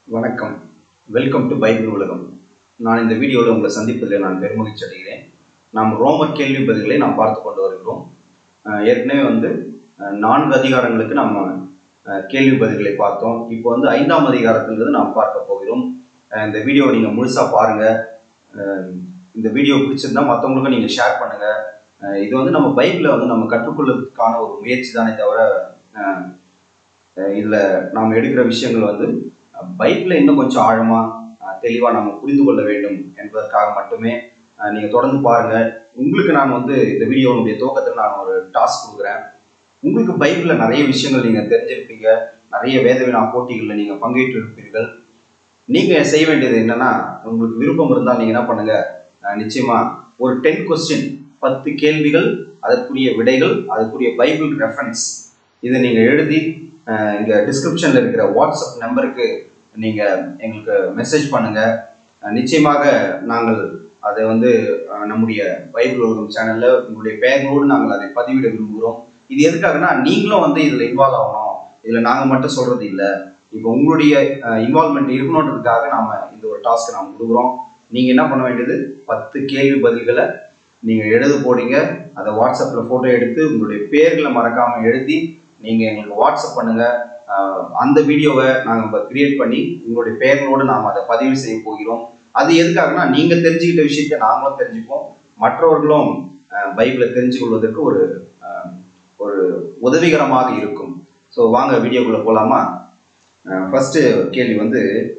வணக்கம் welcome to Bible உலகம் நான் இந்த வீடியோவில் உங்களை சந்திப்பதில் நான் பெருமகிழ்ச்சி அடைகிறேன் நாம் ரோமர் கேள்வி பதில்களை நாம் பார்த்து கொண்டு வருகிறோம் அஹ் ஏற்கனவே வந்து அஹ், நான்கு அதிகாரங்களுக்கு நம்ம அஹ், கேள்வி பதில்களை பார்த்தோம் இப்போ வந்து ஐந்தாம் அதிகாரத்திலிருந்து நாம் பார்க்க போகிறோம் அஹ், இந்த வீடியோவை நீங்கள் முழுசாக பாருங்கள் இந்த வீடியோ பிடிச்சிருந்தா மற்றவங்களுக்கும் நீங்கள் ஷேர் பண்ணுங்கள் இது வந்து நம்ம பைபிளை வந்து நம்ம கற்றுக்கொள்வதற்கான ஒரு முயற்சி தானே தவிர அஹ், அஹ் இதுல நாம் எடுக்கிற விஷயங்கள் வந்து அஹ், பைபிளை இன்னும் கொஞ்சம் ஆழமா அஹ், தெளிவா நம்ம புரிந்து கொள்ள வேண்டும் என்பதற்காக மட்டுமே அஹ், நீங்க தொடர்ந்து பாருங்க உங்களுக்கு நான் வந்து இந்த வீடியோனுடைய துவக்கத்தில் நான் ஒரு டாஸ்க் கொடுக்குறேன் உங்களுக்கு பைபிள்ல நிறைய விஷயங்கள் நீங்க தெரிஞ்சிருப்பீங்க நிறைய வேதவினா போட்டிகளில் நீங்க பங்கேற்று இருப்பீர்கள் நீங்க செய்ய வேண்டியது என்னன்னா உங்களுக்கு விருப்பம் இருந்தால் நீங்க என்ன பண்ணுங்க அஹ், நிச்சயமா ஒரு டென் கொஸ்டின் பத்து கேள்விகள் அதற்குரிய விடைகள் அதற்குரிய பைபிள் ரெஃபரன்ஸ் இதை நீங்க எழுதி அஹ், இங்க டிஸ்கிரிப்ஷன்ல இருக்கிற வாட்ஸ்அப் நம்பருக்கு நீங்க எங்களுக்கு மெசேஜ் பண்ணுங்க அஹ், நிச்சயமாக நாங்கள் அதை வந்து அஹ், நம்முடைய பைபிள் உலகம் சேனல்ல உங்களுடைய பெயர்களோடு நாங்கள் அதை பதிவிட விரும்புகிறோம் இது எதுக்காகனா நீங்களும் வந்து இதுல இன்வால்வ் ஆகணும் இதுல நாங்க மட்டும் சொல்றது இல்ல இப்போ உங்களுடைய இன்வால்மெண்ட் இருக்கணுன்றதுக்காக நாம இந்த ஒரு டாஸ்க் நாம கொடுக்குறோம் நீங்க என்ன பண்ண வேண்டியது பத்து கேள்வி பதில்களை நீங்க எழுத போறீங்க அதை வாட்ஸ்அப்ல போட்டோ எடுத்து உங்களுடைய பேர்களை மறக்காம எழுதி நீங்க எங்களுக்கு வாட்ஸ்அப் பண்ணுங்க அஹ் அந்த வீடியோவை நாங்கள் இப்போ கிரியேட் பண்ணி உங்களுடைய பெயர்களோடு நாம் அதை பதிவு செய்ய போகிறோம் அது எதுக்காகனா நீங்க தெரிஞ்சுக்கிட்ட விஷயத்தை நாங்களும் தெரிஞ்சுப்போம் மற்றவர்களும் அஹ், பைபிளை தெரிஞ்சு கொள்வதற்கு ஒரு அஹ், ஒரு உதவிகரமாக இருக்கும் ஸோ வாங்க வீடியோக்குள்ள போலாமா ஃபர்ஸ்ட் கேள்வி வந்து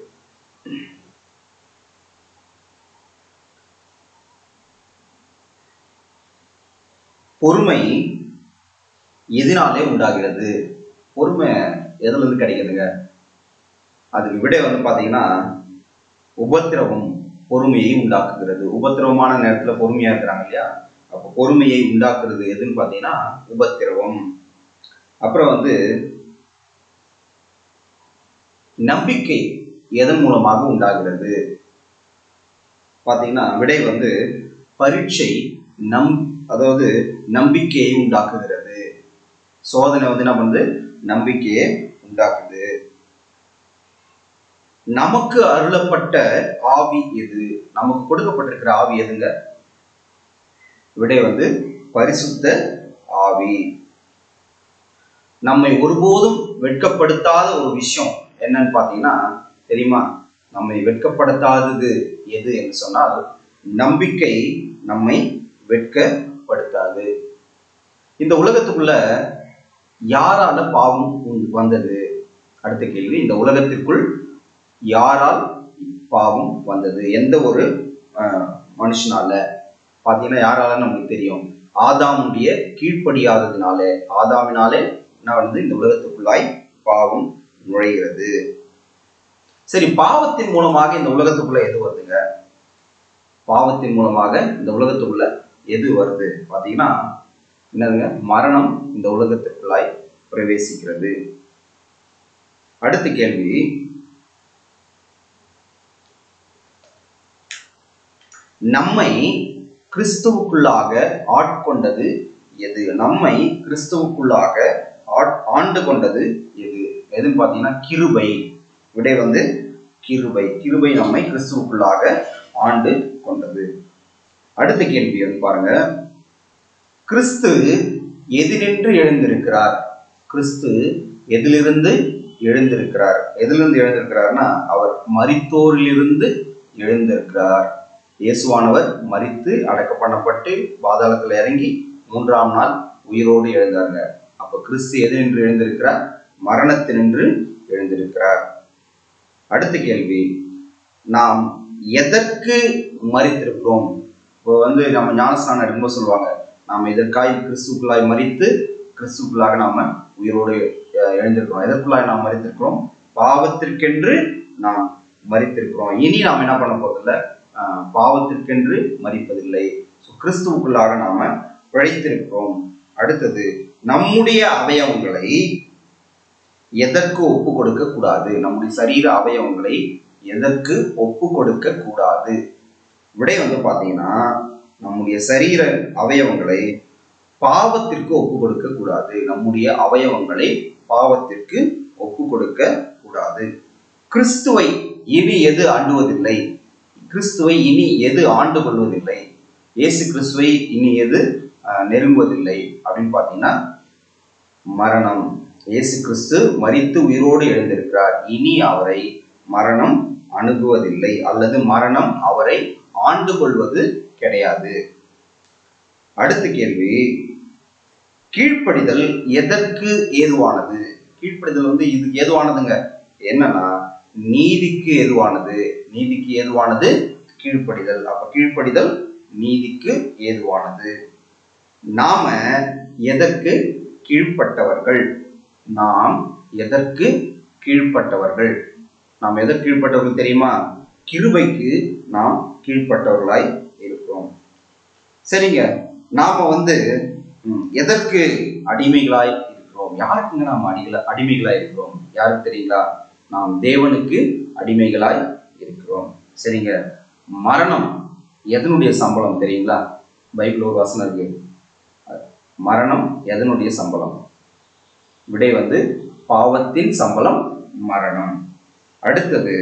பொறுமை எதனாலே உண்டாகிறது பொறுமை எதுல இருந்து கிடைக்குதுங்க அதுக்கு விடை வந்து பாத்தீங்கன்னா உபத்திரவம் பொறுமையை உண்டாக்குகிறது உபத்திரவமான நேரத்துல பொறுமையா இருக்கிறாங்க இல்லையா அப்போ பொறுமையை உண்டாக்குறது எதுன்னு பாத்தீங்கன்னா உபத்திரவம் அப்புறம் வந்து நம்பிக்கை எதன் மூலமாக உண்டாகிறது பாத்தீங்கன்னா விடை வந்து பரீட்சை நம் அதாவது நம்பிக்கையை உண்டாக்குகிறது சோதனை வந்து என்ன பண்ணுது நம்பிக்கையை உண்டாக்குது நமக்கு அருளப்பட்ட ஆவி எது நமக்கு கொடுக்கப்பட்டிருக்கிற ஆவி எதுங்க விடை வந்து பரிசுத்த ஆவி நம்மை ஒருபோதும் வெட்கப்படுத்தாத ஒரு விஷயம் என்னன்னு பாத்தீங்கன்னா தெரியுமா நம்மை வெட்கப்படுத்தாதது எது என்று சொன்னால் நம்பிக்கை நம்மை வெட்கப்படுத்தாது இந்த உலகத்துக்குள்ள யாரால பாவம் உண்டு- வந்தது அடுத்த கேள்வி இந்த உலகத்திற்குள் யாரால் பாவம் வந்தது எந்த ஒரு அஹ், மனுஷனால பாத்தீங்கன்னா யாரால நமக்கு தெரியும் ஆதாமுடைய கீழ்ப்படியாததினாலே ஆதாமினாலே என்ன வந்து இந்த உலகத்துக்குள்ளாய் பாவம் நுழைகிறது சரி பாவத்தின் மூலமாக இந்த உலகத்துக்குள்ள எது வருதுங்க பாவத்தின் மூலமாக இந்த உலகத்துக்குள்ள எது வருது பாத்தீங்கன்னா என்னதுங்க மரணம் இந்த உலகத்திற்குள்ளாய் பிரவேசிக்கிறது அடுத்த கேள்வி நம்மை கிறிஸ்துவுக்குள்ளாக ஆட்கொண்டது எது நம்மை கிறிஸ்துவுக்குள்ளாக ஆட்- ஆண்டு கொண்டது எது எதுன்னு பார்த்தீங்கன்னா கிருபை விடை வந்து கிருபை கிருபை நம்மை கிறிஸ்துவுக்குள்ளாக ஆண்டு கொண்டது அடுத்த கேள்வி வந்து பாருங்க கிறிஸ்து எதினின்று எழுந்திருக்கிறார் கிறிஸ்து எதிலிருந்து எழுந்திருக்கிறார் எதிலிருந்து எழுந்திருக்கிறார்னா அவர் மரித்தோரிலிருந்து எழுந்திருக்கிறார் இயேசுவானவர் மரித்து அடக்க பண்ணப்பட்டு பாதாளத்தில் இறங்கி மூன்றாம் நாள் உயிரோடு எழுந்தாங்க அப்ப கிறிஸ்து எதினின்று எழுந்திருக்கிறார் மரணத்தினின்று எழுந்திருக்கிறார் அடுத்த கேள்வி நாம் எதற்கு மறித்திருக்கிறோம் இப்போ வந்து நம்ம ஞானஸ்நானம் எடுக்கும்போது சொல்லுவாங்க நாம் இதற்காய் கிறிஸ்துக்குள்ளாய் மறித்து கிறிஸ்துக்குள்ளாக நாம உயிரோடு அஹ், எழுந்திருக்கிறோம் எதற்குள்ளாய் நாம் மறித்திருக்கிறோம் பாவத்திற்கென்று நாம் மறித்திருக்கிறோம் இனி நாம் என்ன பண்ண போறதில்ல அஹ், பாவத்திற்கென்று மறிப்பதில்லை ஸோ கிறிஸ்துவுக்குள்ளாக நாம பிழைத்திருக்கிறோம் அடுத்தது நம்முடைய அவயவங்களை எதற்கு ஒப்பு கொடுக்க கூடாது நம்முடைய சரீர அவயவங்களை எதற்கு ஒப்பு கொடுக்க கூடாது விடை வந்து பாத்தீங்கன்னா நம்முடைய சரீர அவயவங்களை பாவத்திற்கு ஒப்பு கொடுக்க கூடாது நம்முடைய அவயவங்களை பாவத்திற்கு ஒப்பு கொடுக்க கூடாது கிறிஸ்துவை இனி எது ஆண்டுவதில்லை கிறிஸ்துவை இனி எது ஆண்டு கொள்வதில்லை இயேசு கிறிஸ்துவை இனி எது அஹ், நெருங்குவதில்லை அப்படின்னு பார்த்தீங்கன்னா மரணம் இயேசு கிறிஸ்து மரித்து உயிரோடு எழுந்திருக்கிறார் இனி அவரை மரணம் அணுகுவதில்லை அல்லது மரணம் அவரை ஆண்டு கொள்வது கிடையாது அடுத்த கேள்வி கீழ்ப்படிதல் எதற்கு ஏதுவானது கீழ்ப்படிதல் வந்து இதுக்கு ஏதுவானதுங்க என்னன்னா நீதிக்கு ஏதுவானது நீதிக்கு ஏதுவானது கீழ்ப்படிதல் அப்ப கீழ்ப்படிதல் நீதிக்கு ஏதுவானது நாம எதற்கு கீழ்ப்பட்டவர்கள் நாம் எதற்கு கீழ்ப்பட்டவர்கள் நாம் எதற்கு கீழ்ப்பட்டவர்கள் தெரியுமா கிருபைக்கு நாம் கீழ்ப்பட்டவர்களாய் இருக்கிறோம் சரிங்க நாம வந்து ம், எதற்கு அடிமைகளாய் இருக்கிறோம் யாருக்குங்க நாம் அடிகள அடிமைகளாய் இருக்கிறோம் யாருக்கு தெரியுங்களா நாம் தேவனுக்கு அடிமைகளாய் இருக்கிறோம் சரிங்க மரணம் எதனுடைய சம்பளம் தெரியுங்களா பைபிள் ஒரு வசனம் இருக்கு மரணம் எதனுடைய சம்பளம் விடை வந்து பாவத்தின் சம்பளம் மரணம் அடுத்தது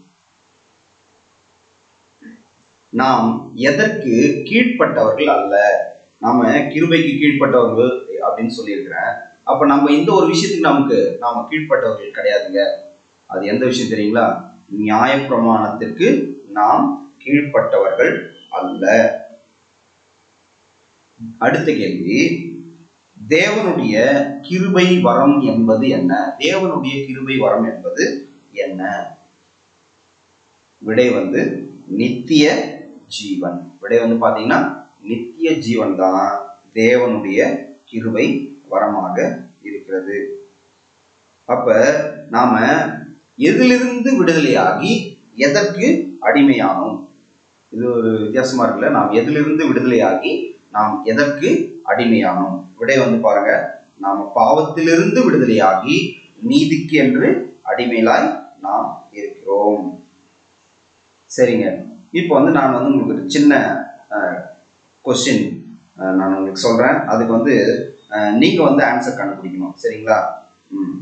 நாம் எதற்கு கீழ்ப்பட்டவர்கள் அல்ல நாம கிருபைக்கு கீழ்ப்பட்டவர்கள் அப்படின்னு சொல்லியிருக்கிறேன் அப்ப நம்ம இந்த ஒரு விஷயத்துக்கு நமக்கு நாம கீழ்ப்பட்டவர்கள் கிடையாதுங்க அது எந்த விஷயம் தெரியுங்களா நியாயப்பிரமாணத்திற்கு நாம் கீழ்ப்பட்டவர்கள் அல்ல அடுத்த கேள்வி தேவனுடைய கிருபை வரம் என்பது என்ன தேவனுடைய கிருபை வரம் என்பது என்ன விடை வந்து நித்திய ஜீவன் விடை வந்து பாத்தீங்கன்னா நித்திய ஜீவன் தான் தேவனுடைய கிருபை வரமாக இருக்கிறது அப்ப நாம எதிலிருந்து விடுதலையாகி எதற்கு அடிமையானோம் இது ஒரு வித்தியாசமா இருக்குல்ல நாம் எதிலிருந்து விடுதலையாகி நாம் எதற்கு அடிமையானோம் விடை வந்து பாருங்க நாம பாவத்திலிருந்து விடுதலையாகி நீதிக்கு என்று அடிமைகளாய் நாம் இருக்கிறோம் சரிங்க இப்போ வந்து நான் வந்து உங்களுக்கு ஒரு சின்ன கொஸ்டின் நான் உங்களுக்கு சொல்றேன் அதுக்கு வந்து அஹ், நீங்க வந்து ஆன்சர் கண்டுபிடிக்கணும் சரிங்களா ம்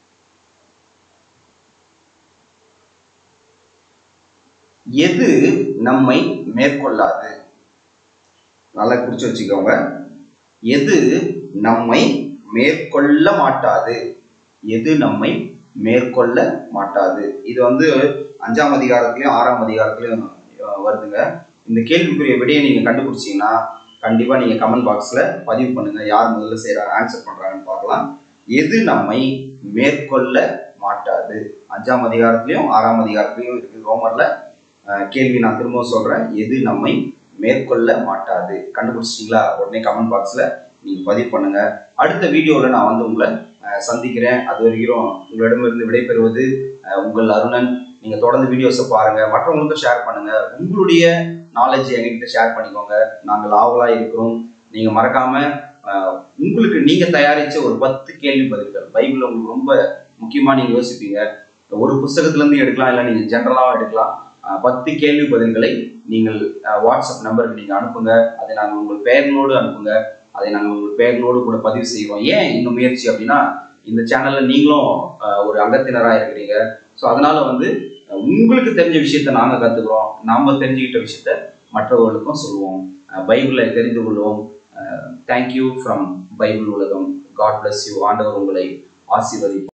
எது நம்மை மேற்கொள்ளாது நல்லா குறிச்சு வச்சுக்கோங்க எது நம்மை மேற்கொள்ள மாட்டாது எது நம்மை மேற்கொள்ள மாட்டாது இது வந்து அஞ்சாம் அதிகாரத்திலையும் ஆறாம் அதிகாரத்திலையும் அஹ், வருதுங்க இந்த கேள்விக்குரிய விடையை நீங்க கண்டுபிடிச்சீங்கன்னா கண்டிப்பா நீங்க கமெண்ட் பாக்ஸ்ல பதிவு பண்ணுங்க யார் முதல்ல செய்யறாங்க ஆன்சர் பண்றாங்கன்னு பார்க்கலாம் எது நம்மை மேற்கொள்ள மாட்டாது அஞ்சாம் அதிகாரத்திலையும் ஆறாம் அதிகாரத்திலையும் இருக்கு ரோமர்ல அஹ், கேள்வி நான் திரும்பவும் சொல்றேன் எது நம்மை மேற்கொள்ள மாட்டாது கண்டுபிடிச்சிட்டீங்களா உடனே கமெண்ட் பாக்ஸ்ல நீங்க பதிவு பண்ணுங்க அடுத்த வீடியோல நான் வந்து உங்களை அஹ், சந்திக்கிறேன் அது வரைக்கும் உங்களிடமிருந்து விடைபெறுவது அஹ், உங்கள் அருணன் நீங்க தொடர்ந்து வீடியோஸை பாருங்க மற்றவங்களுக்கும் ஷேர் பண்ணுங்க உங்களுடைய நாலேஜ் எங்ககிட்ட ஷேர் பண்ணிக்கோங்க நாங்கள் ஆவலா இருக்கிறோம் நீங்க மறக்காம அஹ், உங்களுக்கு நீங்க தயாரிச்ச ஒரு பத்து கேள்வி பதில்கள் பைபிள் உங்களுக்கு ரொம்ப முக்கியமா நீங்க யோசிப்பீங்க ஒரு புஸ்தகத்துல இருந்து எடுக்கலாம் இல்லை நீங்க ஜென்ரலாவும் எடுக்கலாம் அஹ், பத்து கேள்வி பதில்களை நீங்கள் அஹ், வாட்ஸ்அப் நம்பருக்கு நீங்க அனுப்புங்க அதை நாங்கள் உங்கள் பெயர்களோடு அனுப்புங்க அதை நாங்கள் உங்கள் பெயர்களோடு கூட பதிவு செய்வோம் ஏன் இந்த முயற்சி அப்படின்னா இந்த சேனல்ல நீங்களும் அஹ், ஒரு அங்கத்தினரா இருக்கிறீங்க ஸோ அதனால வந்து அஹ், உங்களுக்கு தெரிஞ்ச விஷயத்த நாங்க கத்துக்கிறோம் நாம தெரிஞ்சுக்கிட்ட விஷயத்த மற்றவர்களுக்கும் சொல்லுவோம் அஹ், பைபிளை தெரிந்து கொள்வோம் தேங்க்யூ ஃப்ரம் பைபிள் உலகம் காட் bless யூ ஆண்டவர் உங்களை ஆசீர்வதிப்பார்